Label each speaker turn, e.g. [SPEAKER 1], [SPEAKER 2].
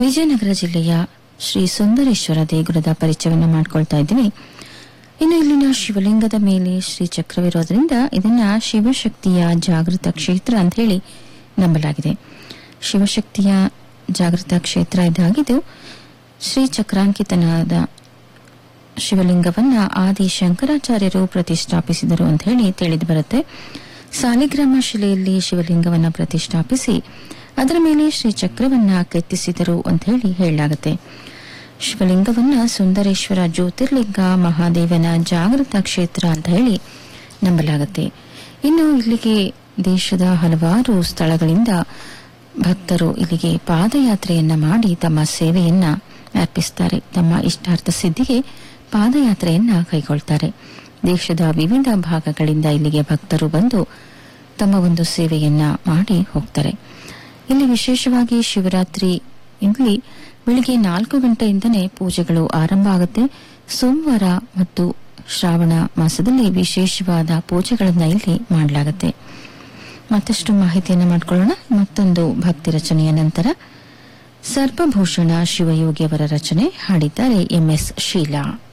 [SPEAKER 1] ವಿಜಯನಗರ ಜಿಲ್ಲೆಯ ಶ್ರೀ ಸುಂದರೇಶ್ವರ ದೇಗುಲದ ಪರಿಚಯವನ್ನು ಮಾಡ್ಕೊಳ್ತಾ ಇದ್ದೀವಿ ಇನ್ನು ಇಲ್ಲಿನ ಶಿವಲಿಂಗದ ಮೇಲೆ ಶ್ರೀ ಚಕ್ರವಿರೋದ್ರಿಂದ ಇದನ್ನ ಶಿವಶಕ್ತಿಯ ಜಾಗೃತ ಕ್ಷೇತ್ರ ಅಂತ ಹೇಳಿ ನಂಬಲಾಗಿದೆ ಶಿವಶಕ್ತಿಯ ಜಾಗೃತ ಕ್ಷೇತ್ರ ಇದಾಗಿದ್ದು ಶ್ರೀ ಚಕ್ರಾಂಕಿತನಾದ ಶಿವಲಿಂಗವನ್ನ ಆದಿ ಶಂಕರಾಚಾರ್ಯರು ಪ್ರತಿಷ್ಠಾಪಿಸಿದರು ಅಂತ ಹೇಳಿ ತಿಳಿದು ಬರುತ್ತೆ ಸಾಲಿಗ್ರಾಮ ಶಿಲೆಯಲ್ಲಿ ಶಿವಲಿಂಗವನ್ನ ಪ್ರತಿಷ್ಠಾಪಿಸಿ ಅದರ ಮೇಲೆ ಶ್ರೀ ಚಕ್ರವನ್ನ ಕೆತ್ತಿಸಿದರು ಅಂತ ಹೇಳಿ ಹೇಳಲಾಗುತ್ತೆ ಶಿವಲಿಂಗವನ್ನ ಸುಂದರೇಶ್ವರ ಜ್ಯೋತಿರ್ಲಿಂಗ ಮಹಾದೇವನ ಜಾಗೃತ ಕ್ಷೇತ್ರ ಅಂತ ಹೇಳಿ ನಂಬಲಾಗುತ್ತೆ ಇನ್ನು ಇಲ್ಲಿಗೆ ದೇಶದ ಹಲವಾರು ಸ್ಥಳಗಳಿಂದ ಭಕ್ತರು ಇಲ್ಲಿಗೆ ಪಾದಯಾತ್ರೆಯನ್ನ ಮಾಡಿ ತಮ್ಮ ಸೇವೆಯನ್ನ ಅರ್ಪಿಸ್ತಾರೆ ತಮ್ಮ ಇಷ್ಟಾರ್ಥ ಸಿದ್ಧಿಗೆ ಪಾದಯಾತ್ರೆಯನ್ನ ಕೈಗೊಳ್ತಾರೆ ದೇಶದ ವಿವಿಧ ಭಾಗಗಳಿಂದ ಇಲ್ಲಿಗೆ ಭಕ್ತರು ಬಂದು ತಮ್ಮ ಒಂದು ಸೇವೆಯನ್ನ ಮಾಡಿ ಹೋಗ್ತಾರೆ ಇಲ್ಲಿ ವಿಶೇಷವಾಗಿ ಶಿವರಾತ್ರಿ ಇಲ್ಲಿ ಬೆಳಿಗ್ಗೆ ನಾಲ್ಕು ಗಂಟೆಯಿಂದನೇ ಪೂಜೆಗಳು ಆರಂಭ ಆಗುತ್ತೆ ಸೋಮವಾರ ಮತ್ತು ಶ್ರಾವಣ ಮಾಸದಲ್ಲಿ ವಿಶೇಷವಾದ ಪೂಜೆಗಳನ್ನ ಇಲ್ಲಿ ಮಾಡಲಾಗುತ್ತೆ ಮತ್ತಷ್ಟು ಮಾಹಿತಿಯನ್ನು ಮಾಡಿಕೊಳ್ಳೋಣ ಮತ್ತೊಂದು ಭಕ್ತಿ ರಚನೆಯ ನಂತರ ಸರ್ಪಭೂಷಣ ಶಿವಯೋಗಿಯವರ ರಚನೆ ಹಾಡಿದ್ದಾರೆ ಎಂಎಸ್ ಶೀಲಾ